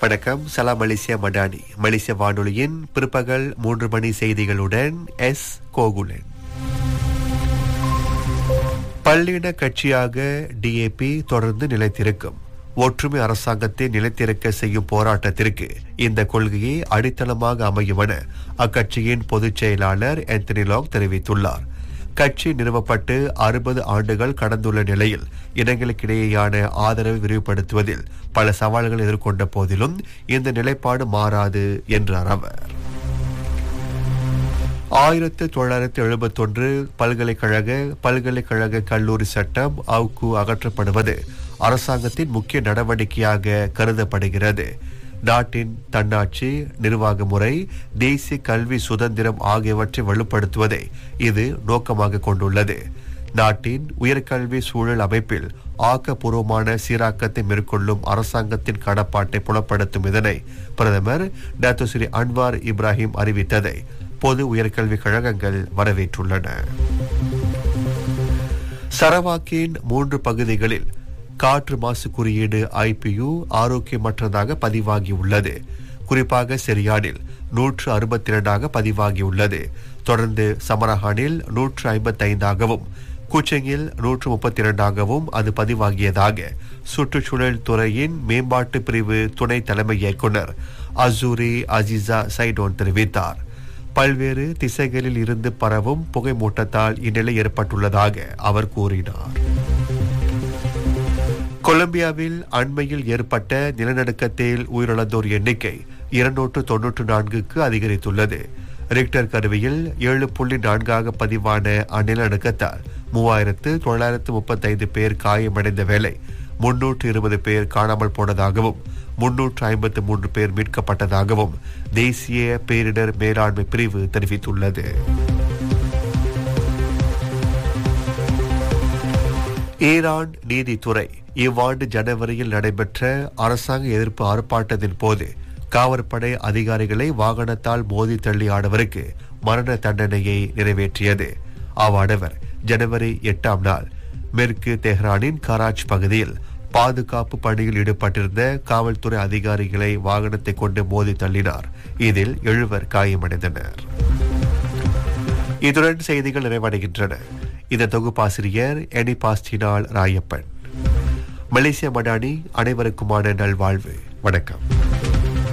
வணக்கம் சலாம் மலேசியா மடானி மலேசிய வானொலியின் பிற்பகல் மூன்று மணி செய்திகளுடன் எஸ் கோகுலன் பல்லின கட்சியாக டிஏபி தொடர்ந்து நிலைத்திருக்கும் ஒற்றுமை அரசாங்கத்தை நிலைத்திருக்க செய்யும் போராட்டத்திற்கு இந்த கொள்கையை அடித்தளமாக அமையும் என அக்கட்சியின் பொதுச் செயலாளர் ஆந்தனி லாங் தெரிவித்துள்ளார் கட்சி நிறுவப்பட்டு அறுபது ஆண்டுகள் கடந்துள்ள நிலையில் இனங்களுக்கிடையேயான ஆதரவை விரிவுபடுத்துவதில் பல சவால்கள் எதிர்கொண்ட போதிலும் இந்த நிலைப்பாடு மாறாது என்றார் அவர் ஆயிரத்து தொள்ளாயிரத்து எழுபத்தொன்று பல்கலைக்கழக பல்கலைக்கழக கல்லூரி சட்டம் அவுக்கு அகற்றப்படுவது அரசாங்கத்தின் முக்கிய நடவடிக்கையாக கருதப்படுகிறது நாட்டின் தன்னாட்சி நிர்வாக முறை தேசிய கல்வி சுதந்திரம் ஆகியவற்றை வலுப்படுத்துவதை இது நோக்கமாக கொண்டுள்ளது நாட்டின் உயர்கல்வி சூழல் அமைப்பில் ஆக்கப்பூர்வமான சீராக்கத்தை மேற்கொள்ளும் அரசாங்கத்தின் கடப்பாட்டை புலப்படுத்தும் இதனை பிரதமர் டாக்டர் ஸ்ரீ அன்வார் இப்ராஹிம் அறிவித்ததை பொது உயர்கல்வி கழகங்கள் வரவேற்றுள்ளன சரவாக்கின் மூன்று பகுதிகளில் காற்று மாசு குறியீடு ஐபியு ஆரோக்கியமற்றதாக பதிவாகியுள்ளது குறிப்பாக செரியானில் நூற்று அறுபத்தி இரண்டாக பதிவாகியுள்ளது தொடர்ந்து சமரஹானில் நூற்று ஐம்பத்தி ஐந்தாகவும் குச்செங்கில் நூற்று முப்பத்தி இரண்டாகவும் அது பதிவாகியதாக சுற்றுச்சூழல் துறையின் மேம்பாட்டு பிரிவு துணை தலைமை இயக்குனர் அசூரி அஜிசா சைடோன் தெரிவித்தார் பல்வேறு திசைகளில் இருந்து பரவும் புகை மூட்டத்தால் இந்நிலை ஏற்பட்டுள்ளதாக அவர் கூறினார் கொலம்பியாவில் அண்மையில் ஏற்பட்ட நிலநடுக்கத்தில் உயிரிழந்தோர் எண்ணிக்கை இருநூற்று தொன்னூற்று நான்குக்கு அதிகரித்துள்ளது ரிக்டர் கருவியில் ஏழு புள்ளி நான்காக பதிவான அந்நிலநடுக்கத்தால் மூவாயிரத்து தொள்ளாயிரத்து முப்பத்தைந்து பேர் காயமடைந்த வேளை முன்னூற்று இருபது பேர் காணாமல் போனதாகவும் முன்னூற்று ஐம்பத்து மூன்று பேர் மீட்கப்பட்டதாகவும் தேசிய பேரிடர் மேலாண்மை பிரிவு தெரிவித்துள்ளது ஈரான் நீதித்துறை இவ்வாண்டு ஜனவரியில் நடைபெற்ற அரசாங்க எதிர்ப்பு ஆர்ப்பாட்டத்தின் போது காவற்படை அதிகாரிகளை வாகனத்தால் மோதி தள்ளியானவருக்கு மரண தண்டனையை நிறைவேற்றியது அவ்வாடவர் ஜனவரி எட்டாம் நாள் மேற்கு தெஹ்ரானின் கராச் பகுதியில் பாதுகாப்பு பணியில் ஈடுபட்டிருந்த காவல்துறை அதிகாரிகளை வாகனத்தை கொண்டு மோதி தள்ளினார் இதில் எழுவர் காயமடைந்தனர் இதுடன் செய்திகள் நிறைவடைகின்றன இந்த தொகுப்பாசிரியர் எனி பாஸ்டினால் ராயப்பன் மலேசிய மடானி அனைவருக்குமான நல்வாழ்வு வணக்கம்